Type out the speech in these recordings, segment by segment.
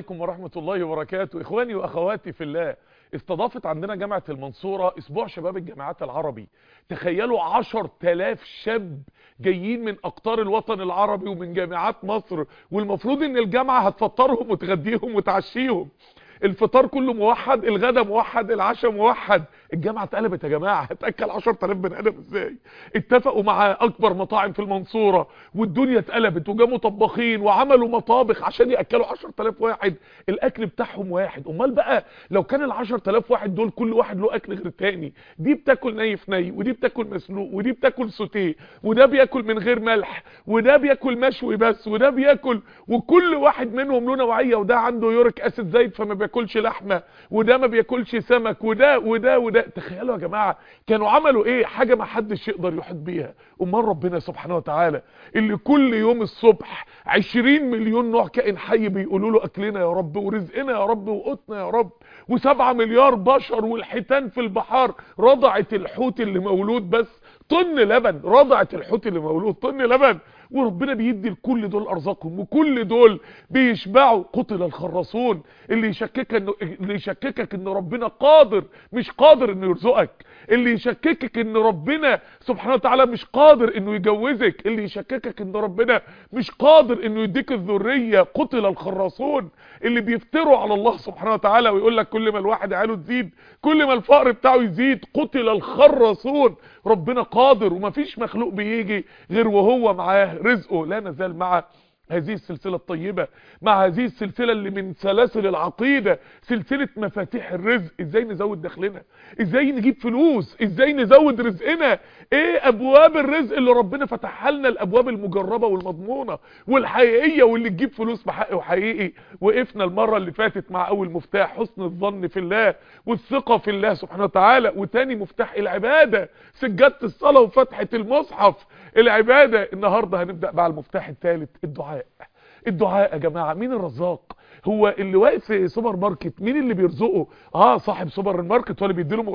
عليكم ورحمة الله وبركاته اخواني واخواتي في الله استضافت عندنا جامعة المنصورة اسبوع شباب الجامعات العربي تخيلوا عشر تلاف شاب جايين من اقطار الوطن العربي ومن جامعات مصر والمفروض ان الجامعة هتفطرهم وتغديهم وتعشيهم الفطار كله موحد الغدا موحد العشاء موحد الجامعه اتقلبت يا جماعه هتاكل 10000 بني ادم ازاي اتفقوا مع اكبر مطاعم في المنصوره والدنيا اتقلبت وجابوا طباخين وعملوا مطابخ عشان ياكلوا 10000 واحد الاكل بتاعهم واحد امال بقى لو كان ال 10000 واحد دول كل واحد له اكل غير التاني دي بتاكل ني في ني ودي بتاكل مسلوق ودي بتاكل سوتيه وده بياكل من غير ملح وده بياكل مشوي بس وده بياكل وكل واحد منهم له نوعيه وده عنده يوريك اسيد زايد فما بياكلش لحمه وده ما بياكلش سمك وده وده وده تخيلوا يا جماعه كانوا عملوا ايه حاجه ما حدش يقدر يحيط بيها امال ربنا سبحانه وتعالى اللي كل يوم الصبح 20 مليون نوع كائن حي بيقولوا له اكلنا يا رب ورزقنا يا رب وقوتنا يا رب و7 مليار بشر والحيتان في البحار رضعت الحوت اللي مولود بس طن لبن رضعت الحوت اللي مولود طن لبن وربنا بيدي لكل دول ارزاقهم وكل دول بيشبعوا قتل الخراصون اللي يشككك انه اللي يشككك ان ربنا قادر مش قادر انه يرزقك اللي يشككك ان ربنا سبحانه وتعالى مش قادر انه يجوزك اللي يشككك ان ربنا مش قادر انه يديك الذريه قتل الخراصون اللي بيفتروا على الله سبحانه وتعالى ويقول لك كل ما الواحد عياله تزيد كل ما الفقر بتاعه يزيد قتل الخراصون ربنا قادر ومفيش مخلوق بيجي غير وهو معاه رزقه لا نزال مع هذه السلسلة الطيبة مع هذه السلسلة اللي من سلاسل العقيدة سلسلة مفاتيح الرزق ازاي نزود دخلنا ازاي نجيب فلوس ازاي نزود رزقنا ايه ابواب الرزق اللي ربنا فتحها لنا الابواب المجربة والمضمونة والحقيقية واللي تجيب فلوس بحق وحقيقي وقفنا المرة اللي فاتت مع اول مفتاح حسن الظن في الله والثقة في الله سبحانه وتعالى وتاني مفتاح العبادة سجادة الصلاة وفتحة المصحف العبادة النهاردة هنبدأ بقى المفتاح الثالث الدعاء الدعاء يا جماعة مين الرزاق هو اللي واقف في سوبر ماركت مين اللي بيرزقه اه صاحب سوبر ماركت ولا بيديله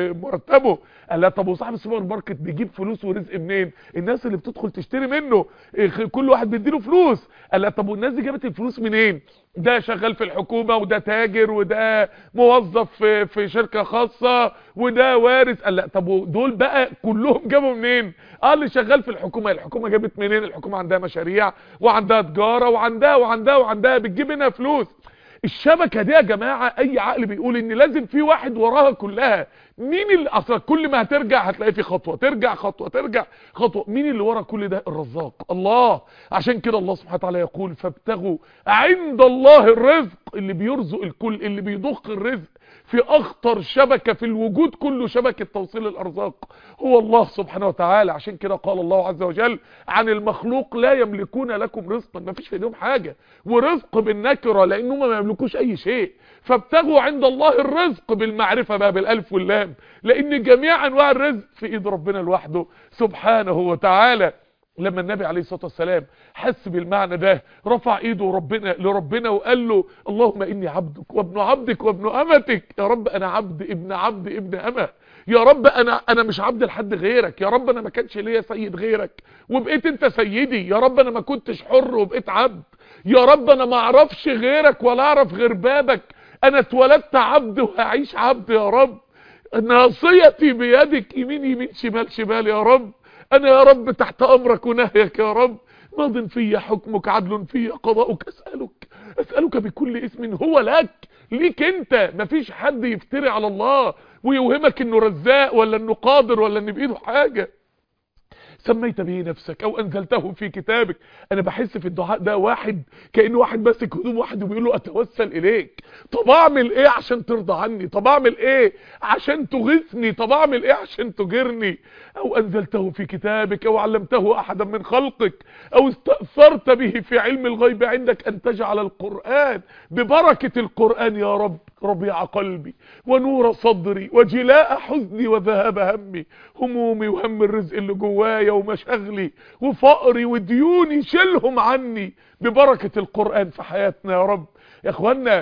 مرتبه قال لا طب وصاحب السوبر ماركت بيجيب فلوس ورزق منين الناس اللي بتدخل تشتري منه كل واحد بيديله فلوس قال لا طب والناس دي جابت الفلوس منين ده شغال في الحكومة وده تاجر وده موظف في, في شركة خاصة وده وارث قال لا طب دول بقى كلهم جابوا منين اه اللي شغال في الحكومة الحكومة جابت منين الحكومة عندها مشاريع وعندها تجارة وعندها وعندها وعندها بتجيب منها فلوس الشبكة دي يا جماعة اي عقل بيقول ان لازم في واحد وراها كلها مين اللي اصلا كل ما هترجع هتلاقي في خطوة ترجع خطوة ترجع خطوة مين اللي ورا كل ده الرزاق الله عشان كده الله سبحانه وتعالى يقول فابتغوا عند الله الرزق اللي بيرزق الكل اللي بيضخ الرزق في اخطر شبكة في الوجود كله شبكة توصيل الارزاق هو الله سبحانه وتعالى عشان كده قال الله عز وجل عن المخلوق لا يملكون لكم رزقا ما فيش في ايديهم حاجة ورزق بالنكرة لانهم ما يملكوش اي شيء فابتغوا عند الله الرزق بالمعرفة بقى بالالف واللام لان جميع انواع الرزق في ايد ربنا لوحده سبحانه وتعالى لما النبي عليه الصلاة والسلام حس بالمعنى ده رفع ايده ربنا لربنا وقال له اللهم اني عبدك وابن عبدك وابن امتك يا رب انا عبد ابن عبد ابن امه يا رب انا انا مش عبد لحد غيرك يا رب انا ما كانش ليا سيد غيرك وبقيت انت سيدي يا رب انا ما كنتش حر وبقيت عبد يا رب انا ما اعرفش غيرك ولا اعرف غير بابك انا اتولدت عبد وهعيش عبد يا رب ناصيتي بيدك يمين يمين شمال شمال يا رب انا يا رب تحت امرك ونهيك يا رب ماض في حكمك عدل في قضاؤك اسالك اسالك بكل اسم هو لك ليك انت مفيش حد يفتري على الله ويوهمك انه رزاق ولا انه قادر ولا ان بايده حاجه سميت به نفسك او انزلته في كتابك انا بحس في الدعاء ده واحد كانه واحد ماسك هدوم واحد وبيقول له اتوسل اليك طب اعمل ايه عشان ترضى عني طب اعمل ايه عشان تغيثني طب اعمل ايه عشان تجرني او انزلته في كتابك او علمته احدا من خلقك او استأثرت به في علم الغيب عندك ان تجعل القرآن ببركة القرآن يا رب ربيع قلبي ونور صدري وجلاء حزني وذهاب همي همومي وهم الرزق اللي جوايا ومشاغلي وفقري وديوني شيلهم عني ببركة القرآن في حياتنا يا رب يا اخوانا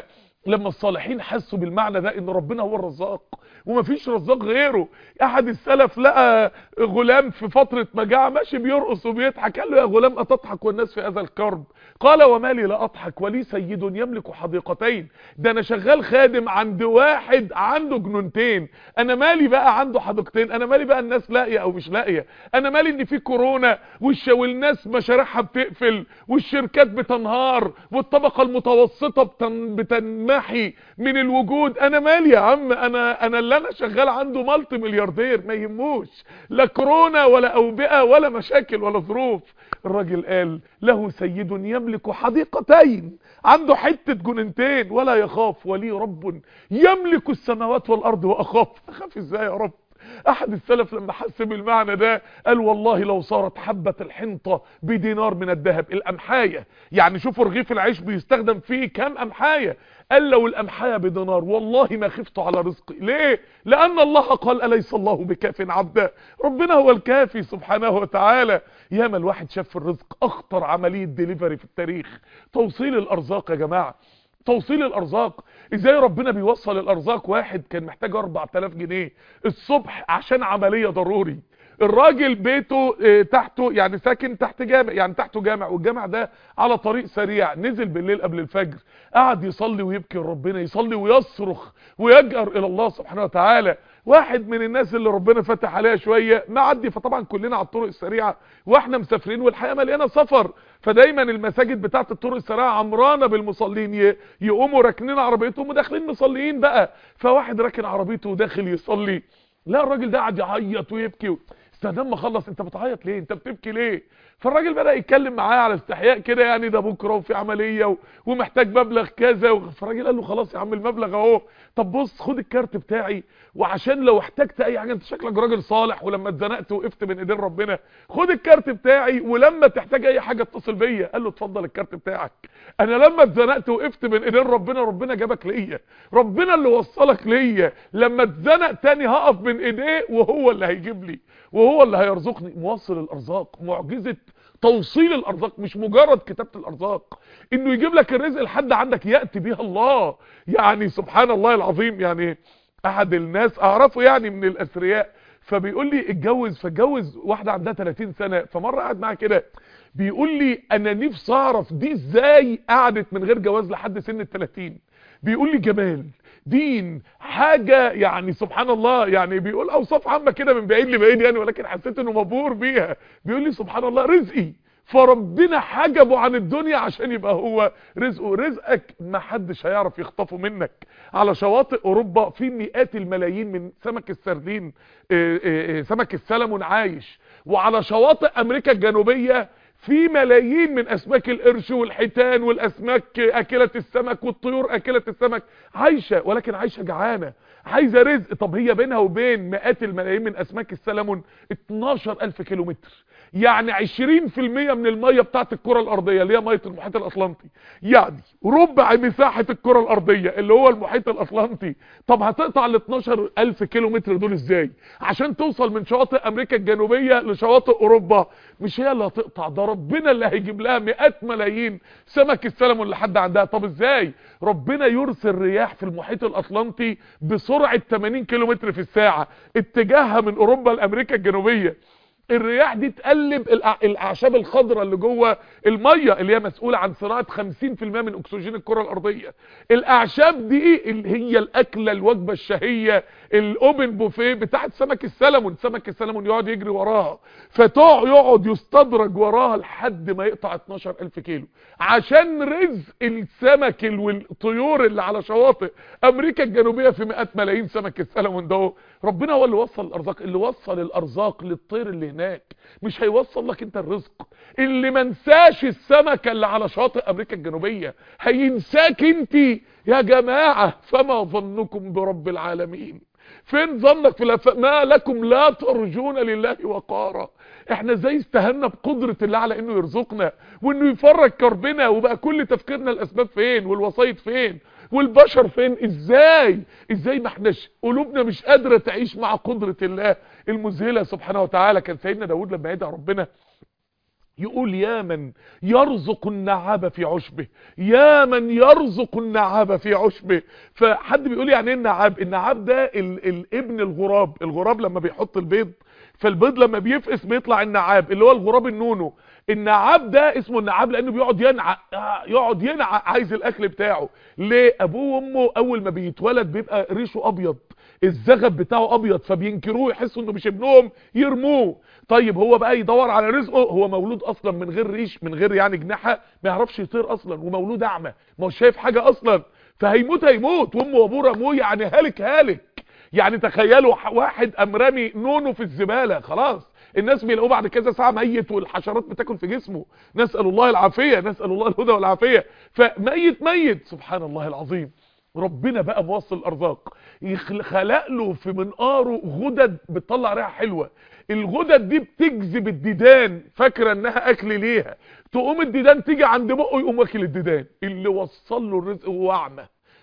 لما الصالحين حسوا بالمعنى ده ان ربنا هو الرزاق ومفيش رزاق غيره احد السلف لقى غلام في فترة مجاعة ماشي بيرقص وبيضحك قال له يا غلام اتضحك والناس في هذا الكرب قال وما لي لا اضحك ولي سيد يملك حديقتين ده انا شغال خادم عند واحد عنده جنونتين انا مالي بقى عنده حديقتين انا مالي بقى الناس لاقيه او مش لاقيه انا مالي ان في كورونا والش والناس مشاريعها بتقفل والشركات بتنهار والطبقه المتوسطه بتن... بتنمحي من الوجود انا مالي يا عم انا انا اللي انا شغال عنده مالتي ملياردير ما يهموش لا كورونا ولا اوبئه ولا مشاكل ولا ظروف الراجل قال له سيد يملك حديقتين عنده حتة جننتين ولا يخاف ولي رب يملك السماوات والارض واخاف اخاف ازاي يا رب احد السلف لما حس بالمعنى ده قال والله لو صارت حبة الحنطة بدينار من الذهب الامحاية يعني شوفوا رغيف العيش بيستخدم فيه كام امحاية قال لو الامحاية بدينار والله ما خفت على رزقي ليه لان الله قال اليس الله بكاف عبدا ربنا هو الكافي سبحانه وتعالى ياما الواحد شاف في الرزق اخطر عملية ديليفري في التاريخ توصيل الارزاق يا جماعة توصيل الارزاق ازاي ربنا بيوصل الارزاق واحد كان محتاج 4000 جنيه الصبح عشان عملية ضروري الراجل بيته اه تحته يعني ساكن تحت جامع يعني تحته جامع والجامع ده على طريق سريع نزل بالليل قبل الفجر قعد يصلي ويبكي لربنا يصلي ويصرخ ويجأر الى الله سبحانه وتعالى واحد من الناس اللي ربنا فتح عليها شوية معدي فطبعا كلنا على الطرق السريعة واحنا مسافرين والحياة مليانة سفر فدايما المساجد بتاعت الطرق السريعة عمرانة بالمصلين يقوموا راكنين عربيتهم وداخلين مصليين بقى فواحد راكن عربيته وداخل يصلي لا الراجل ده قعد يعيط ويبكي استنى ما خلص انت بتعيط ليه انت بتبكي ليه فالراجل بدأ يتكلم معاه على استحياء كده يعني ده بكره وفي عملية و... ومحتاج مبلغ كذا و... فالراجل قال له خلاص يا عم المبلغ اهو طب بص خد الكارت بتاعي وعشان لو احتجت اي حاجه انت شكلك راجل صالح ولما اتزنقت وقفت بين ايدين ربنا خد الكارت بتاعي ولما تحتاج اي حاجه اتصل بيا قال له اتفضل الكارت بتاعك انا لما اتزنقت وقفت بين ايدين ربنا ربنا جابك ليا ربنا اللي وصلك ليا لما اتزنق تاني هقف بين ايديه وهو اللي هيجيب لي وهو اللي هيرزقني موصل الارزاق معجزه توصيل الارزاق مش مجرد كتابة الارزاق انه يجيب لك الرزق لحد عندك يأتي بها الله يعني سبحان الله العظيم يعني احد الناس اعرفه يعني من الاثرياء فبيقول لي اتجوز فاتجوز واحدة عندها 30 سنة فمرة قعد معاها كده بيقول لي انا نفسي اعرف دي ازاي قعدت من غير جواز لحد سن ال 30 بيقول لي جمال دين حاجة يعني سبحان الله يعني بيقول اوصاف عامة كده من بعيد لبعيد يعني ولكن حسيت انه مبهور بيها بيقول لي سبحان الله رزقي فربنا حجبه عن الدنيا عشان يبقى هو رزقه رزقك ما حدش هيعرف يخطفه منك على شواطئ اوروبا في مئات الملايين من سمك السردين سمك السلمون عايش وعلى شواطئ امريكا الجنوبية في ملايين من اسماك القرش والحيتان والاسماك اكلة السمك والطيور اكلة السمك عايشة ولكن عايشة جعانة عايزة رزق طب هي بينها وبين مئات الملايين من اسماك السلمون 12000 كيلومتر يعني 20% من المية بتاعت الكرة الارضية اللي هي مية المحيط الاطلنطي يعني ربع مساحة الكرة الارضية اللي هو المحيط الاطلنطي طب هتقطع ال 12000 كيلومتر دول ازاي عشان توصل من شواطئ امريكا الجنوبية لشواطئ اوروبا مش هي اللي هتقطع ده ربنا اللي هيجيب لها مئات ملايين سمك السلمون لحد عندها طب ازاي ربنا يرسل رياح في المحيط الاطلنطي بسرعة 80 كيلومتر في الساعة اتجاهها من اوروبا لامريكا الجنوبية الرياح دي تقلب الاعشاب الخضراء اللي جوه الميه اللي هي مسؤوله عن صناعه 50% من اكسجين الكره الارضيه الاعشاب دي اللي هي الاكله الوجبه الشهيه الاوبن بوفيه بتاعت سمك السلمون سمك السلمون يقعد يجري وراها فيقعد يستدرج وراها لحد ما يقطع 12000 كيلو عشان رزق السمك والطيور اللي على شواطئ امريكا الجنوبيه في مئات ملايين سمك السلمون ده ربنا هو اللي وصل الارزاق اللي وصل الارزاق للطير اللي هناك مش هيوصل لك انت الرزق اللي منساش السمكة اللي على شاطئ امريكا الجنوبية هينساك انت يا جماعة فما ظنكم برب العالمين فين ظنك في الافاق ما لكم لا ترجون لله وقارا احنا ازاي استهنا بقدرة الله على انه يرزقنا وانه يفرج كربنا وبقى كل تفكيرنا الاسباب فين والوسائط فين والبشر فين ازاي ازاي ما احناش قلوبنا مش قادرة تعيش مع قدرة الله المذهلة سبحانه وتعالى كان سيدنا داود لما يدعى ربنا يقول يا من يرزق النعاب في عشبه يا من يرزق النعاب في عشبه فحد بيقول يعني ايه النعاب النعاب ده ال الابن الغراب الغراب لما بيحط البيض فالبيض لما بيفقس بيطلع النعاب اللي هو الغراب النونو النعاب ده اسمه النعاب لانه بيقعد ينع يقعد ينع عايز الاكل بتاعه ليه ابوه وامه اول ما بيتولد بيبقى ريشه ابيض الزغب بتاعه ابيض فبينكروه يحسوا انه مش ابنهم يرموه طيب هو بقى يدور على رزقه هو مولود اصلا من غير ريش من غير يعني جناحه ما يعرفش يطير اصلا ومولود اعمى ما هو شايف حاجه اصلا فهيموت هيموت وامه وابوه رموه يعني هالك هالك يعني تخيلوا واحد قام رامي نونو في الزباله خلاص الناس بيلاقوه بعد كذا ساعه ميت والحشرات بتاكل في جسمه نسال الله العافيه نسال الله الهدى والعافيه فميت ميت سبحان الله العظيم ربنا بقى موصل الارزاق خلق له في منقاره غدد بتطلع ريحه حلوه الغدد دي بتجذب الديدان فاكره انها اكل ليها تقوم الديدان تيجي عند بقه يقوم واكل الديدان اللي وصل له الرزق هو اعمى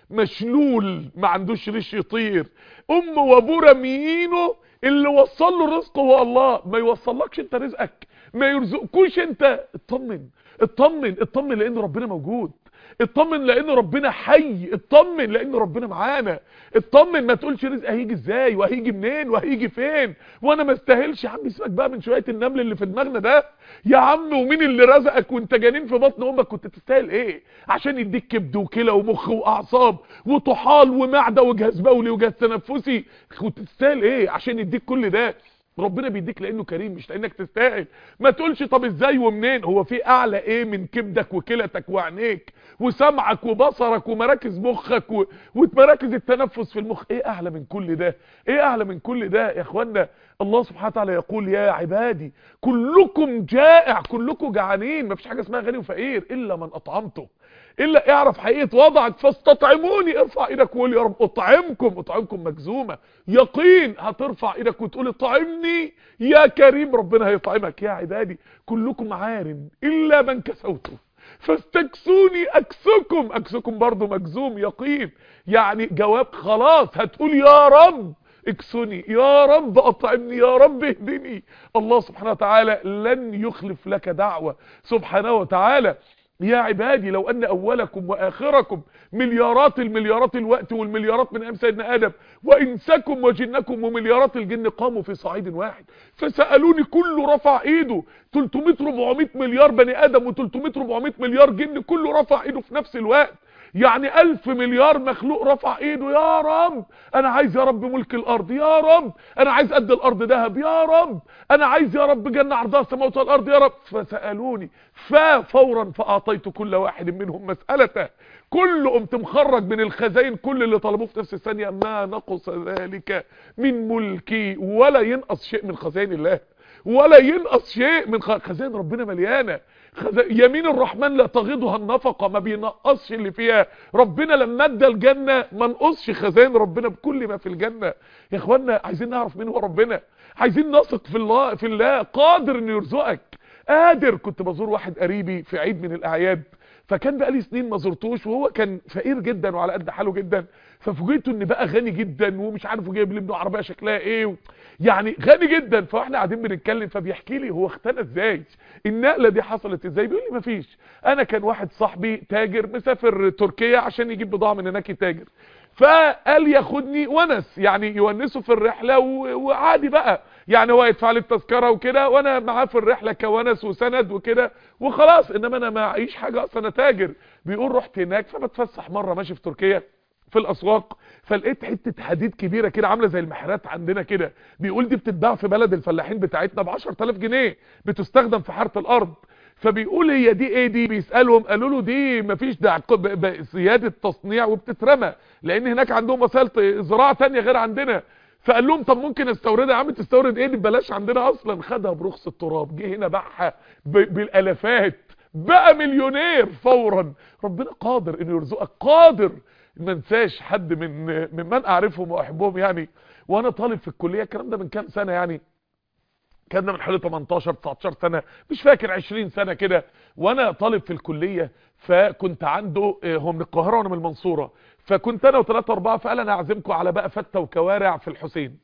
مشلول ما عندوش ريش يطير امه وابوه راميينه اللي وصل له الرزق هو الله ما يوصلكش انت رزقك ما يرزقكوش انت اطمن اطمن اطمن لان ربنا موجود اطمن لان ربنا حي اطمن لان ربنا معانا اطمن ما تقولش رزق هيجي ازاي وهيجي منين وهيجي فين وانا ما استاهلش يا عم سيبك بقى من شويه النمل اللي في دماغنا ده يا عم ومين اللي رزقك وانت جنين في بطن امك كنت تستاهل ايه عشان يديك كبد وكلى ومخ واعصاب وطحال ومعده وجهاز بولي وجهاز تنفسي كنت تستاهل ايه عشان يديك كل ده ربنا بيديك لانه كريم مش لانك تستاهل ما تقولش طب ازاي ومنين هو في اعلى ايه من كبدك وكلتك وعينيك وسمعك وبصرك ومراكز مخك و... ومراكز التنفس في المخ ايه اعلى من كل ده ايه اعلى من كل ده يا اخوانا الله سبحانه وتعالى يقول يا عبادي كلكم جائع كلكم جعانين مفيش حاجه اسمها غني وفقير الا من اطعمته الا اعرف حقيقه وضعك فاستطعموني ارفع ايدك وقول يا رب اطعمكم اطعمكم مجزومه يقين هترفع ايدك وتقول اطعمني يا كريم ربنا هيطعمك يا عبادي كلكم عار الا من كسوته فاستكسوني اكسكم اكسكم برضو مجزوم يقين يعني جواب خلاص هتقول يا رب اكسني يا رب اطعمني يا رب اهدني الله سبحانه وتعالى لن يخلف لك دعوة سبحانه وتعالى يا عبادي لو ان اولكم واخركم مليارات المليارات الوقت والمليارات من ايام سيدنا ادم وانسكم وجنكم ومليارات الجن قاموا في صعيد واحد فسالوني كله رفع ايده 300 400 مليار بني ادم و300 400 مليار جن كله رفع ايده في نفس الوقت يعني الف مليار مخلوق رفع ايده يا رب انا عايز يا رب ملك الارض يا رب انا عايز قد الارض ذهب يا رب انا عايز يا رب جنة عرضها السماوات والارض يا رب فسألوني ففورا فاعطيت كل واحد منهم مسألته كل قمت مخرج من الخزائن كل اللي طلبوه في نفس الثانية ما نقص ذلك من ملكي ولا ينقص شيء من خزائن الله ولا ينقص شيء من خزائن ربنا مليانه يمين الرحمن لا تغيضها النفقة ما بينقصش اللي فيها ربنا لما ادى الجنة ما نقصش خزائن ربنا بكل ما في الجنة يا اخوانا عايزين نعرف مين هو ربنا عايزين نثق في الله في الله قادر انه يرزقك قادر كنت بزور واحد قريبي في عيد من الاعياد فكان بقى لي سنين ما زرتوش وهو كان فقير جدا وعلى قد حاله جدا ففوجئت ان بقى غني جدا ومش عارف جايب لابنه عربيه شكلها ايه و... يعني غني جدا فاحنا قاعدين بنتكلم فبيحكي لي هو اختنى ازاي النقله دي حصلت ازاي بيقول لي مفيش انا كان واحد صاحبي تاجر مسافر تركيا عشان يجيب بضاعه من هناك يتاجر فقال ياخدني ونس يعني يونسه في الرحله و... وعادي بقى يعني هو يدفع لي التذكره وكده وانا معاه في الرحله كونس وسند وكده وخلاص انما انا ما اعيش حاجه اصلا انا تاجر بيقول رحت هناك فبتفسح مره ماشي في تركيا في الاسواق فلقيت حته حديد كبيره كده عامله زي المحرات عندنا كده بيقول دي بتتباع في بلد الفلاحين بتاعتنا ب 10000 جنيه بتستخدم في حاره الارض فبيقول هي دي ايه دي بيسالهم قالوا له دي مفيش ده زياده تصنيع وبتترمى لان هناك عندهم وسائل زراعه ثانيه غير عندنا فقال لهم طب ممكن استوردها يا عم تستورد ايه دي ببلاش عندنا اصلا خدها برخص التراب جه هنا باعها بالالافات بقى مليونير فورا ربنا قادر انه يرزقك قادر ما انساش حد من ممن اعرفهم واحبهم يعني وانا طالب في الكليه الكلام ده من كام سنه يعني كان من حوالي 18 19 سنه مش فاكر 20 سنه كده وانا طالب في الكليه فكنت عنده هو من القاهره وانا من المنصوره فكنت انا وثلاثه اربعه فقال انا اعزمكم على بقى فته وكوارع في الحسين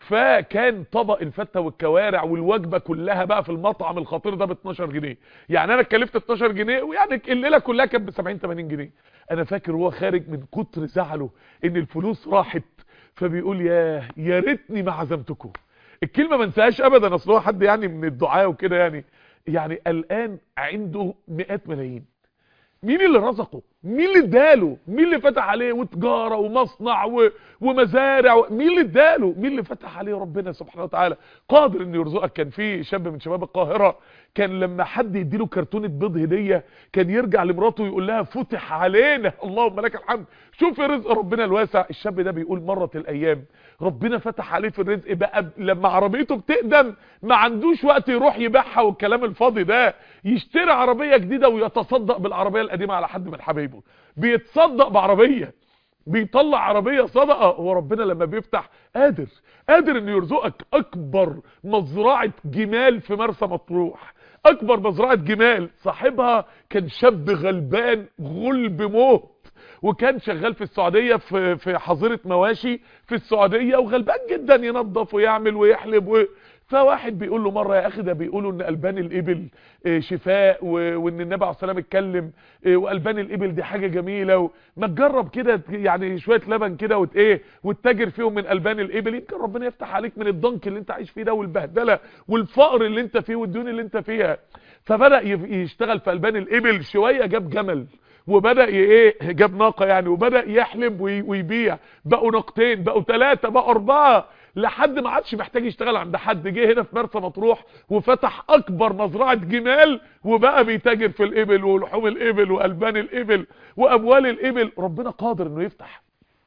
فكان طبق الفته والكوارع والوجبه كلها بقى في المطعم الخطير ده ب 12 جنيه يعني انا اتكلفت 12 جنيه ويعني الليله كلها كانت ب 70 80 جنيه انا فاكر هو خارج من كتر زعله ان الفلوس راحت فبيقول يا يا ريتني ما عزمتكم الكلمه ما انساهاش ابدا اصل هو حد يعني من الدعاه وكده يعني يعني الان عنده مئات ملايين مين اللي رزقه مين اللي اداله مين اللي فتح عليه وتجاره ومصنع و... ومزارع و... مين اللي اداله مين اللي فتح عليه ربنا سبحانه وتعالى قادر انه يرزقك كان في شاب من شباب القاهره كان لما حد يديله كرتونه بيض هديه كان يرجع لمراته ويقول لها فتح علينا اللهم لك الحمد شوف رزق ربنا الواسع الشاب ده بيقول مرت الايام ربنا فتح عليه في الرزق بقى لما عربيته بتقدم ما عندوش وقت يروح يبيعها والكلام الفاضي ده يشتري عربيه جديده ويتصدق بالعربيه القديمه على حد من حبايبه بيتصدق بعربيه بيطلع عربية صدقة هو ربنا لما بيفتح قادر قادر انه يرزقك اكبر مزرعة جمال في مرسى مطروح اكبر مزرعة جمال صاحبها كان شاب غلبان غلب موت وكان شغال في السعودية في في حظيره مواشي في السعودية وغلبان جدا ينظف ويعمل ويحلب و... فواحد بيقول له مرة يا اخي ده بيقولوا ان البان الابل شفاء وان النبي عليه السلام اتكلم والبان الابل دي حاجة جميلة ما تجرب كده يعني شوية لبن كده وت ايه وتتاجر فيهم من البان الابل يمكن ربنا يفتح عليك من الضنك اللي انت عايش فيه ده والبهدلة والفقر اللي انت فيه والديون اللي انت فيها فبدأ يشتغل في البان الابل شوية جاب جمل وبدأ ايه جاب ناقة يعني وبدأ يحلب ويبيع بقوا ناقتين بقوا ثلاثة بقوا اربعة لحد ما عادش محتاج يشتغل عند حد جه هنا في مرسى مطروح وفتح اكبر مزرعة جمال وبقى بيتاجر في الابل ولحوم الابل والبان الابل واموال الابل ربنا قادر انه يفتح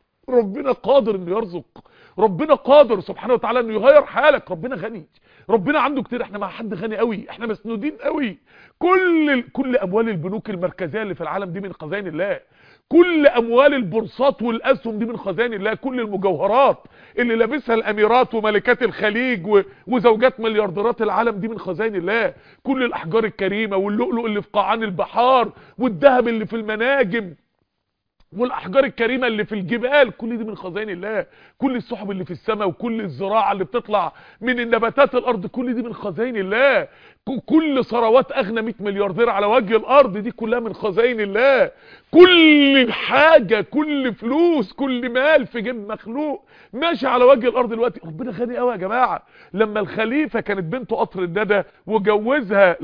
ربنا قادر انه يرزق ربنا قادر سبحانه وتعالى انه يغير حالك ربنا غني ربنا عنده كتير احنا مع حد غني قوي احنا مسنودين قوي كل كل اموال البنوك المركزيه اللي في العالم دي من خزائن الله كل اموال البورصات والاسهم دي من خزائن الله كل المجوهرات اللي لابسها الاميرات وملكات الخليج و... وزوجات مليارديرات العالم دي من خزائن الله كل الاحجار الكريمه واللؤلؤ اللي في قاعان البحار والذهب اللي في المناجم والاحجار الكريمه اللي في الجبال كل دي من خزائن الله كل السحب اللي في السماء وكل الزراعه اللي بتطلع من النباتات الارض كل دي من خزائن الله كل ثروات اغنى 100 ملياردير على وجه الارض دي كلها من خزائن الله كل حاجه كل فلوس كل مال في جيب مخلوق ماشي على وجه الارض دلوقتي ربنا غني قوي يا جماعه لما الخليفه كانت بنته قطر الندى وجوزها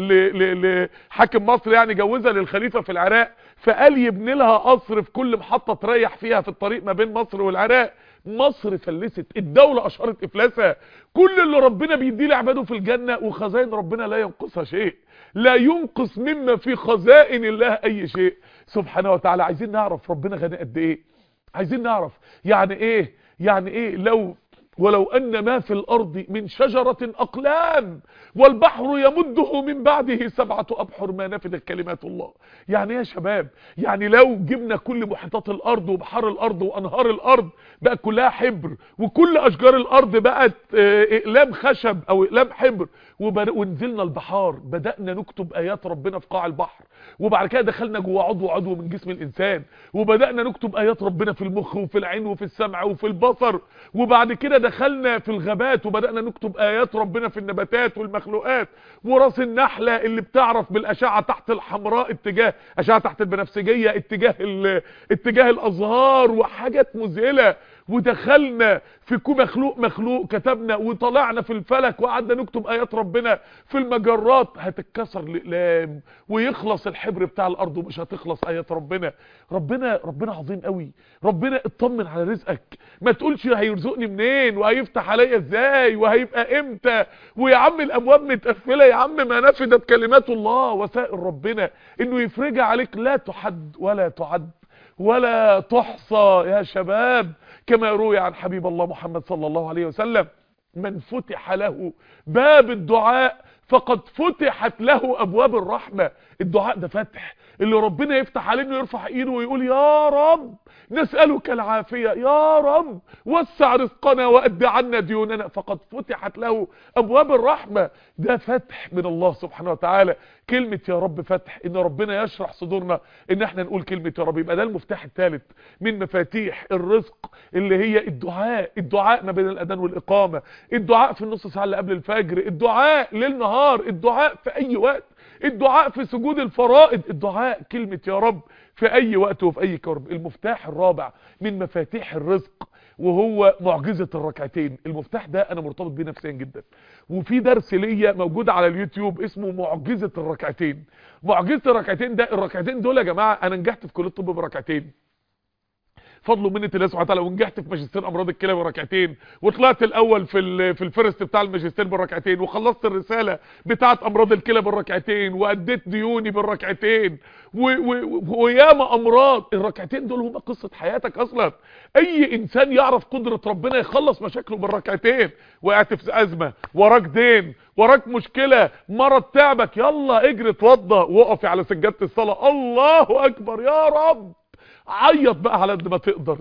لحاكم مصر يعني جوزها للخليفه في العراق فقال يبني لها قصر في كل محطه تريح فيها في الطريق ما بين مصر والعراق مصر فلست الدولة اشهرت افلاسها كل اللي ربنا بيديه لعباده في الجنة وخزائن ربنا لا ينقصها شيء لا ينقص مما في خزائن الله اي شيء سبحانه وتعالى عايزين نعرف ربنا غني قد ايه عايزين نعرف يعني ايه يعني ايه لو ولو ان ما في الارض من شجرة اقلام والبحر يمده من بعده سبعة ابحر ما نفدت كلمات الله يعني يا شباب يعني لو جبنا كل محيطات الارض وبحار الارض وانهار الارض بقى كلها حبر وكل اشجار الارض بقت اقلام خشب او اقلام حبر ونزلنا البحار بدأنا نكتب ايات ربنا في قاع البحر وبعد كده دخلنا جوه عضو عضو من جسم الانسان وبدأنا نكتب ايات ربنا في المخ وفي العين وفي السمع وفي البصر وبعد كده دخلنا في الغابات وبدأنا نكتب ايات ربنا في النباتات والمخلوقات وراس النحلة اللي بتعرف بالاشعة تحت الحمراء اتجاه اشعة تحت البنفسجية اتجاه اتجاه الازهار وحاجات مذهلة ودخلنا في كو مخلوق مخلوق كتبنا وطلعنا في الفلك وقعدنا نكتب ايات ربنا في المجرات هتتكسر الاقلام ويخلص الحبر بتاع الارض ومش هتخلص ايات ربنا ربنا ربنا عظيم قوي ربنا اطمن على رزقك ما تقولش هيرزقني منين وهيفتح عليا ازاي وهيبقى امتى ويا عم الابواب متقفله يا عم ما نفدت كلمات الله وسائل ربنا انه يفرجها عليك لا تحد ولا تعد ولا تحصى يا شباب كما روي عن حبيب الله محمد صلى الله عليه وسلم من فتح له باب الدعاء فقد فتحت له ابواب الرحمة الدعاء ده فتح اللي ربنا يفتح عليه انه يرفع ايده ويقول يا رب نسألك العافية يا رب وسع رزقنا وأد عنا ديوننا فقد فتحت له أبواب الرحمة ده فتح من الله سبحانه وتعالى كلمة يا رب فتح ان ربنا يشرح صدورنا ان احنا نقول كلمة يا رب يبقى ده المفتاح الثالث من مفاتيح الرزق اللي هي الدعاء الدعاء ما بين الاذان والاقامة الدعاء في النص ساعة اللي قبل الفجر الدعاء ليل نهار الدعاء في اي وقت الدعاء في سجود الفرائض الدعاء كلمة يا رب في اي وقت وفي اي كرب المفتاح الرابع من مفاتيح الرزق وهو معجزة الركعتين المفتاح ده انا مرتبط بيه نفسيا جدا وفي درس ليا موجود على اليوتيوب اسمه معجزة الركعتين معجزة الركعتين ده الركعتين دول يا جماعة انا نجحت في كلية الطب بركعتين فضل منة الله سبحانه وتعالى ونجحت في ماجستير امراض الكلى بركعتين وطلعت الاول في في الفيرست بتاع الماجستير بالركعتين وخلصت الرساله بتاعه امراض الكلى بالركعتين واديت ديوني بالركعتين وياما امراض الركعتين دول هم قصه حياتك اصلا اي انسان يعرف قدره ربنا يخلص مشاكله بالركعتين وقعت في ازمه وراك دين وراك مشكله مرض تعبك يلا اجري اتوضى وقفي على سجاده الصلاه الله اكبر يا رب عيط بقى على قد ما تقدر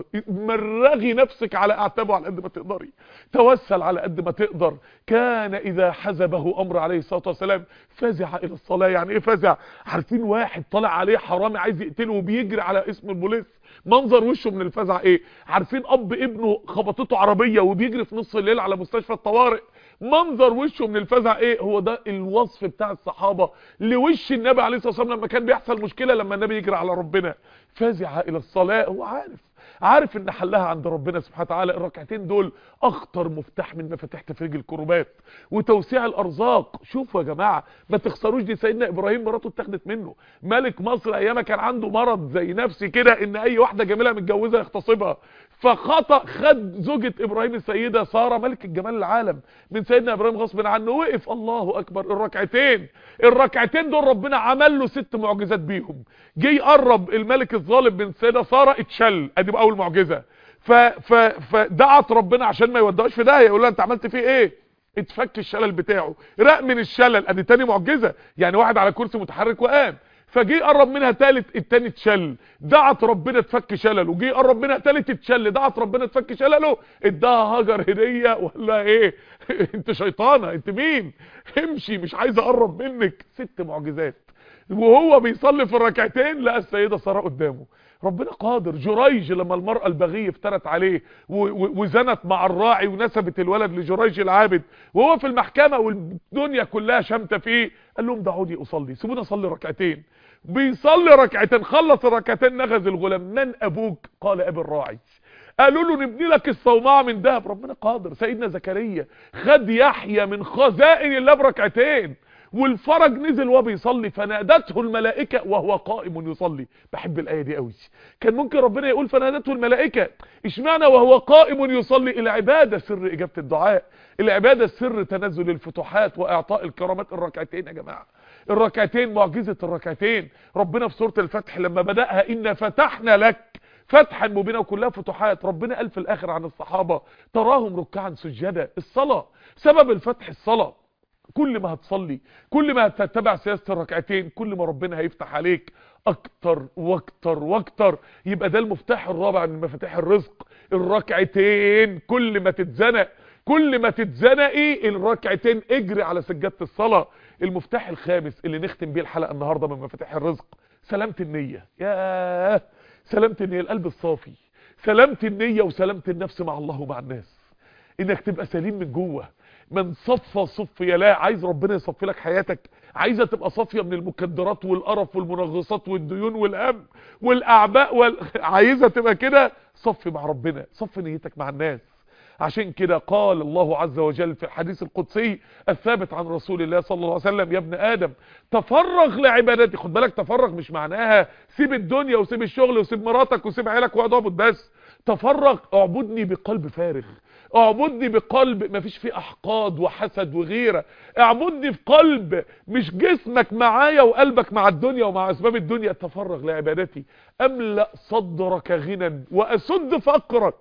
مرغي نفسك على اعتابه على قد ما تقدري توسل على قد ما تقدر كان اذا حزبه امر عليه الصلاه والسلام فزع الى الصلاه يعني ايه فزع عارفين واحد طلع عليه حرامي عايز يقتله وبيجري على اسم البوليس منظر وشه من الفزع ايه عارفين اب ابنه خبطته عربيه وبيجري في نص الليل على مستشفى الطوارئ منظر وشه من الفزع ايه هو ده الوصف بتاع الصحابة لوش النبي عليه الصلاة والسلام لما كان بيحصل مشكلة لما النبي يجري على ربنا فزع الى الصلاة هو عارف عارف ان حلها عند ربنا سبحانه وتعالى الركعتين دول اخطر مفتاح من مفاتيح تفريج الكروبات وتوسيع الارزاق شوفوا يا جماعه ما تخسروش دي سيدنا ابراهيم مراته اتاخدت منه ملك مصر ايامها كان عنده مرض زي نفسي كده ان اي واحده جميله متجوزه يغتصبها فخطا خد زوجة ابراهيم السيده ساره ملك الجمال العالم من سيدنا ابراهيم غصب عنه وقف الله اكبر الركعتين الركعتين دول ربنا عمل له ست معجزات بيهم جه يقرب الملك الظالم من سيده ساره اتشل ادي بقى اول معجزه ف ف فدعت ربنا عشان ما يودعوش في داهيه يقول لها انت عملت فيه ايه اتفك الشلل بتاعه رق من الشلل ادي تاني معجزه يعني واحد على كرسي متحرك وقام فجي يقرب منها تالت التاني اتشل دعت ربنا تفك شلله جه يقرب منها تالت اتشل دعت ربنا تفك شلله اداها هاجر هديه ولا ايه انت شيطانه انت مين امشي مش عايز اقرب منك ست معجزات وهو بيصلي في الركعتين لقى السيده ساره قدامه ربنا قادر جريج لما المرأة البغية افترت عليه وزنت مع الراعي ونسبت الولد لجريج العابد وهو في المحكمة والدنيا كلها شمتة فيه قال لهم دعوني اصلي سيبوني اصلي ركعتين بيصلي ركعتين خلص الركعتين نغز الغلام من ابوك قال ابي الراعي قالوا له نبني لك الصومعه من ذهب ربنا قادر سيدنا زكريا خد يحيى من خزائن الله بركعتين والفرج نزل وهو بيصلي فنادته الملائكه وهو قائم يصلي بحب الايه دي قوي كان ممكن ربنا يقول فنادته الملائكه اشمعنى وهو قائم يصلي العباده سر اجابه الدعاء العباده سر تنزل الفتوحات واعطاء الكرامات الركعتين يا جماعه الركعتين معجزه الركعتين ربنا في سوره الفتح لما بداها ان فتحنا لك فتحا مبينا وكلها فتوحات ربنا قال في الاخر عن الصحابه تراهم ركعا سجدا الصلاه سبب الفتح الصلاه كل ما هتصلي كل ما هتتبع سياسة الركعتين كل ما ربنا هيفتح عليك اكتر واكتر واكتر يبقى ده المفتاح الرابع من مفاتيح الرزق الركعتين كل ما تتزنق كل ما تتزنقي الركعتين اجري على سجادة الصلاة المفتاح الخامس اللي نختم بيه الحلقة النهاردة من مفاتيح الرزق سلامة النية ياه سلامة النية القلب الصافي سلامة النية وسلامة النفس مع الله ومع الناس انك تبقى سليم من جوه من صفى صفي لا عايز ربنا يصفي لك حياتك عايزه تبقى صافيه من المكدرات والقرف والمنغصات والديون والهم والاعباء وال... عايزه تبقى كده صفي مع ربنا صفي نيتك مع الناس عشان كده قال الله عز وجل في الحديث القدسي الثابت عن رسول الله صلى الله عليه وسلم يا ابن ادم تفرغ لعبادتي خد بالك تفرغ مش معناها سيب الدنيا وسيب الشغل وسيب مراتك وسيب عيالك واقعد اعبد بس تفرغ اعبدني بقلب فارغ اعبدني بقلب مفيش فيه احقاد وحسد وغيره اعبدني في قلب مش جسمك معايا وقلبك مع الدنيا ومع اسباب الدنيا تفرغ لعبادتي املا صدرك غنى واسد فقرك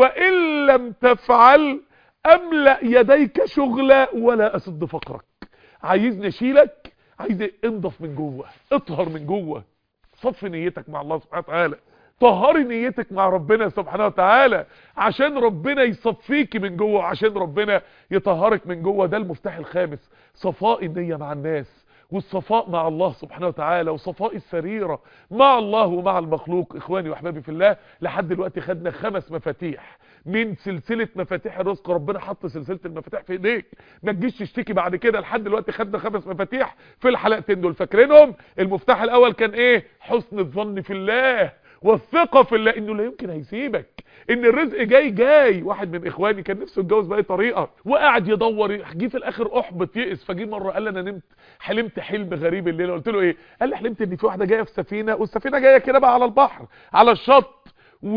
وان لم تفعل املا يديك شغلا ولا اسد فقرك عايز نشيلك عايز انضف من جوه اطهر من جوه صفي نيتك مع الله سبحانه وتعالى طهري نيتك مع ربنا سبحانه وتعالى عشان ربنا يصفيكي من جوه عشان ربنا يطهرك من جوه ده المفتاح الخامس صفاء النية مع الناس والصفاء مع الله سبحانه وتعالى وصفاء السريرة مع الله ومع المخلوق اخواني واحبابي في الله لحد دلوقتي خدنا خمس مفاتيح من سلسلة مفاتيح الرزق ربنا حط سلسلة المفاتيح في ايديك ما تجيش تشتكي بعد كده لحد دلوقتي خدنا خمس مفاتيح في الحلقتين دول فاكرينهم المفتاح الاول كان ايه حسن الظن في الله والثقة في الله انه لا يمكن هيسيبك ان الرزق جاي جاي واحد من اخواني كان نفسه يتجوز باي طريقة وقعد يدور جه في الاخر احبط يئس فجي مرة قال لي انا نمت حلمت حلم غريب الليلة قلت له ايه قال لي حلمت ان في واحدة جاية في سفينة والسفينة جاية كده بقى على البحر على الشط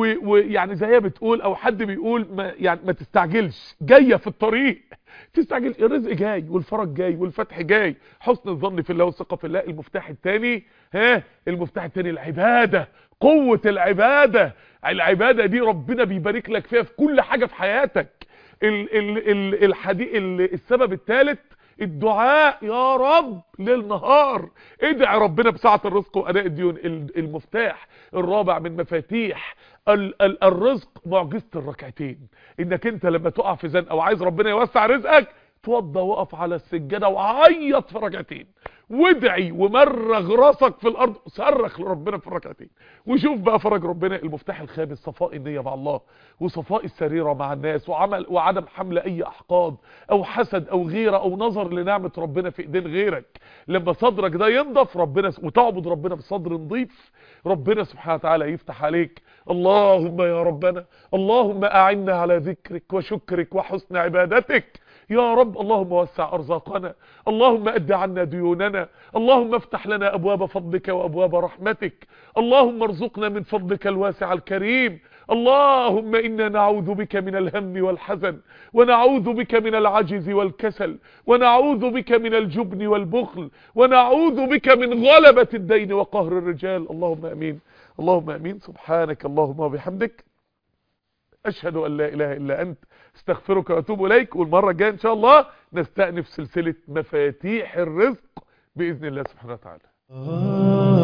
ويعني زي هي بتقول او حد بيقول ما يعني ما تستعجلش جايه في الطريق تستعجل الرزق جاي والفرج جاي والفتح جاي حسن الظن في الله والثقه في الله المفتاح الثاني ها المفتاح الثاني العباده قوه العباده العباده دي ربنا بيبارك لك فيها في كل حاجه في حياتك ال ال ال الحدي ال السبب الثالث الدعاء يا رب ليل نهار ادعي ربنا بسعة الرزق واداء الديون المفتاح الرابع من مفاتيح ال ال الرزق معجزة الركعتين انك انت لما تقع في زنقه وعايز ربنا يوسع رزقك توضى وقف على السجادة وعيط في ركعتين وادعي ومرغ راسك في الارض صرخ لربنا في الركعتين وشوف بقى فرج ربنا المفتاح الخامس صفاء النية مع الله وصفاء السريرة مع الناس وعمل وعدم حمل اي احقاد او حسد او غيرة او نظر لنعمة ربنا في ايدين غيرك لما صدرك ده ينضف ربنا وتعبد ربنا بصدر نضيف ربنا سبحانه وتعالى يفتح عليك اللهم يا ربنا اللهم اعنا على ذكرك وشكرك وحسن عبادتك يا رب اللهم وسع ارزاقنا اللهم اد عنا ديوننا اللهم افتح لنا ابواب فضلك وابواب رحمتك اللهم ارزقنا من فضلك الواسع الكريم اللهم انا نعوذ بك من الهم والحزن ونعوذ بك من العجز والكسل ونعوذ بك من الجبن والبخل ونعوذ بك من غلبة الدين وقهر الرجال اللهم امين اللهم امين سبحانك اللهم وبحمدك اشهد ان لا اله الا انت استغفرك واتوب اليك والمره الجايه ان شاء الله نستأنف سلسله مفاتيح الرزق باذن الله سبحانه وتعالى